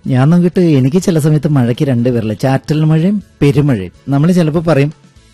ഞാൻ നോക്കിയിട്ട് എനിക്ക് ചില സമയത്ത് മഴയ്ക്ക് രണ്ട് പേരല്ല ചാറ്റൽ മഴയും പെരുമഴയും നമ്മൾ ചിലപ്പോൾ പറയും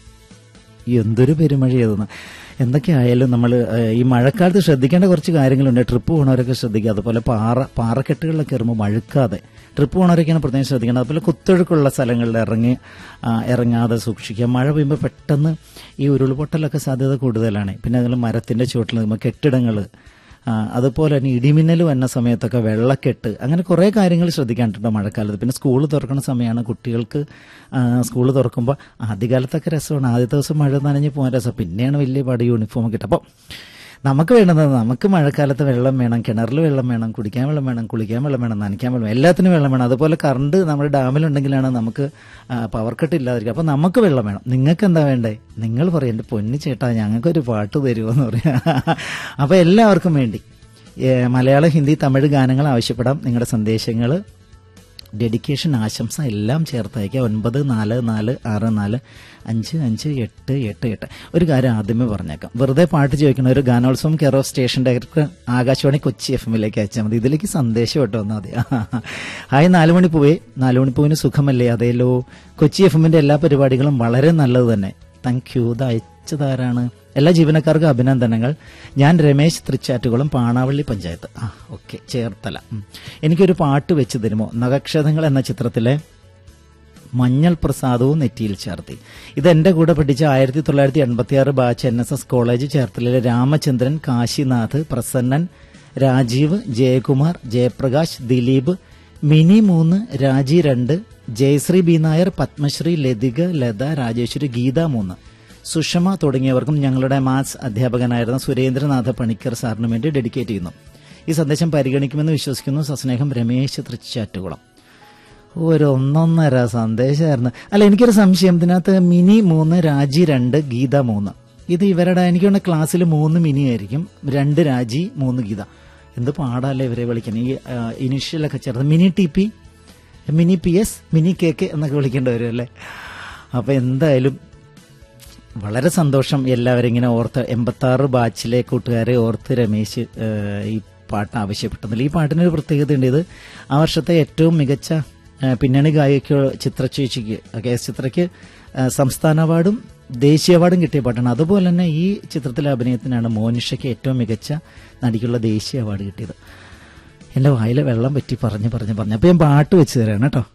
എന്തൊരു പെരുമഴയതെന്ന് എന്തൊക്കെയായാലും നമ്മൾ ഈ മഴക്കാലത്ത് ശ്രദ്ധിക്കേണ്ട കുറച്ച് കാര്യങ്ങളുണ്ട് ട്രിപ്പ് പോകണവരൊക്കെ ശ്രദ്ധിക്കുക അതുപോലെ പാറ പാറക്കെട്ടുകളിലൊക്കെ കയറുമ്പോൾ മഴുക്കാതെ ട്രിപ്പ് പോകണവരൊക്കെയാണ് പ്രത്യേകം ശ്രദ്ധിക്കണം അതുപോലെ കുത്തൊഴുക്കുള്ള സ്ഥലങ്ങളിൽ ഇറങ്ങി ആ, ഇറങ്ങാതെ സൂക്ഷിക്കുക മഴ പെയ്യുമ്പോൾ പെട്ടെന്ന് ഈ ഉരുൾപൊട്ടലൊക്കെ സാധ്യത കൂടുതലാണ് പിന്നെ അതുപോലെ മരത്തിന്റെ ചുവട്ടിൽ നിൽക്കുമ്പോൾ കെട്ടിടങ്ങൾ അതുപോലെ തന്നെ ഇടിമിന്നൽ വന്ന സമയത്തൊക്കെ വെള്ളക്കെട്ട് അങ്ങനെ കുറേ കാര്യങ്ങൾ ശ്രദ്ധിക്കാനുണ്ട് മഴക്കാലത്ത് പിന്നെ സ്കൂൾ തുറക്കുന്ന സമയമാണ് കുട്ടികൾക്ക് സ്കൂൾ തുറക്കുമ്പോൾ ആദ്യകാലത്തൊക്കെ രസമാണ് ആദ്യത്തെ ദിവസം മഴ നനഞ്ഞ് പോകാൻ രസം പിന്നെയാണ് വലിയ പാട് യൂണിഫോം കിട്ടുക അപ്പോൾ നമുക്ക് വേണ്ടത് നമുക്ക് മഴക്കാലത്ത് വെള്ളം വേണം കിണറിൽ വെള്ളം വേണം കുടിക്കാൻ വെള്ളം വേണം കുളിക്കാൻ വെള്ളം വേണം നനയ്ക്കാൻ വെള്ളം എല്ലാത്തിനും വെള്ളം വേണം അതുപോലെ കറണ്ട് നമ്മുടെ ഡാമിലുണ്ടെങ്കിലാണ് നമുക്ക് ആ, പവർ കട്ട് ഇല്ലാതിരിക്കുക അപ്പോൾ നമുക്ക് വെള്ളം വേണം നിങ്ങൾക്ക് എന്താ വേണ്ടേ നിങ്ങൾ പറയും എൻ്റെ പൊന്നു ചേട്ടാ ഞങ്ങൾക്കൊരു പാട്ട് തരുമോ എന്ന് പറയാം അപ്പോൾ എല്ലാവർക്കും വേണ്ടി ഏ, മലയാളം ഹിന്ദി തമിഴ് ഗാനങ്ങൾ ആവശ്യപ്പെടാം നിങ്ങളുടെ സന്ദേശങ്ങൾ ഡെഡിക്കേഷൻ ആശംസ എല്ലാം ചേർത്ത് അയക്കുക ഒൻപത് നാല് നാല് ആറ് നാല് അഞ്ച് അഞ്ച് എട്ട് എട്ട് എട്ട് ഒരു കാര്യം ആദ്യമേ പറഞ്ഞേക്കാം വെറുതെ പാട്ട് ചോദിക്കുന്ന ഒരു ഗാനോത്സവം care of station director Akashvani Kochi F എമ്മിലേക്ക് അയച്ചാൽ മതി ഇതിലേക്ക് സന്ദേശം കേട്ടോ വന്നാൽ മതി ഹായ് നാലുമണി പൂവേ നാലുമണി പൂവിന് സുഖമല്ലേ അതേലോ കൊച്ചി എഫ് എമ്മിന്റെ എല്ലാ പരിപാടികളും വളരെ നല്ലത് തന്നെ താങ്ക് യു ഇത് അയച്ചതാരാണ് എല്ലാ ജീവനക്കാർക്കും അഭിനന്ദനങ്ങൾ ഞാൻ രമേശ് തൃച്ചാറ്റുകുളം പാണാവള്ളി പഞ്ചായത്ത് ആ ഓക്കെ ചേർത്തല ഉം. എനിക്കൊരു പാട്ട് വെച്ച് തരുമോ നഗക്ഷതങ്ങൾ എന്ന ചിത്രത്തിലെ മഞ്ഞൾ പ്രസാദവും നെറ്റിയിൽ ചേർത്തി ഇത് എന്റെ കൂടെ പഠിച്ച ആയിരത്തി തൊള്ളായിരത്തി എൺപത്തി ആറ് batch N S S college ചേർത്തലയിലെ രാമചന്ദ്രൻ കാശിനാഥ് പ്രസന്നൻ രാജീവ് ജയകുമാർ ജയപ്രകാശ് ദിലീപ് മിനി മൂന്ന് രാജി രണ്ട് ജയശ്രീ ബി നായർ പത്മശ്രീ ലതിക ലത രാജേശ്വരി ഗീത മൂന്ന് സുഷമ തുടങ്ങിയവർക്കും ഞങ്ങളുടെ മാത്സ് അധ്യാപകനായിരുന്ന സുരേന്ദ്രനാഥ പണിക്കർ സാറിന് വേണ്ടി ഡെഡിക്കേറ്റ് ചെയ്യുന്നു ഈ സന്ദേശം പരിഗണിക്കുമെന്ന് വിശ്വസിക്കുന്നു സസ്നേഹം രമേശ് തൃച്ചാറ്റുകുളം ഒരു ഒന്നൊന്നര സന്ദേശമായിരുന്നു അല്ല എനിക്കൊരു സംശയം ഇതിനകത്ത് മിനി മൂന്ന് രാജി രണ്ട് ഗീത മൂന്ന് ഇത് ഇവരുടെ എനിക്ക് തോന്നുന്ന ക്ലാസ്സിൽ മൂന്ന് മിനി ആയിരിക്കും രണ്ട് രാജി മൂന്ന് ഗീത എന്ത് പാടാല്ലേ ഇവരെ വിളിക്കാൻ ഈ ഇനിഷ്യലൊക്കെ ചേർത്ത് Mini T P Mini P S Mini K K എന്നൊക്കെ വിളിക്കേണ്ടി വരും അല്ലേ അപ്പൊ എന്തായാലും വളരെ സന്തോഷം എല്ലാവരും ഇങ്ങനെ ഓർത്ത് എൺപത്തി ആറ് ബാച്ചിലെ കൂട്ടുകാരെ ഓർത്ത് രമേശ് ഏഹ്, ഈ പാട്ട് ആവശ്യപ്പെട്ടതിൽ ഈ പാട്ടിനൊരു പ്രത്യേകതയുണ്ട് ഇത് ആ വർഷത്തെ ഏറ്റവും മികച്ച ഏഹ്, പിന്നണി ഗായിക ചിത്രചേച്ചിക്ക് കെ എസ് ചിത്രയ്ക്ക് ഏഹ്, സംസ്ഥാന അവാർഡും ദേശീയ അവാർഡും കിട്ടിയ പാട്ടാണ് അതുപോലെ തന്നെ ഈ ചിത്രത്തിലെ അഭിനയത്തിനാണ് മോനിഷയ്ക്ക് ഏറ്റവും മികച്ച നടിക്കുള്ള ദേശീയ അവാർഡ് കിട്ടിയത് എന്റെ വായിലെ വെള്ളം പറ്റി പറഞ്ഞ് പറഞ്ഞ് പറഞ്ഞ് അപ്പൊ ഞാൻ പാട്ട് വെച്ച് തരാണ് കേട്ടോ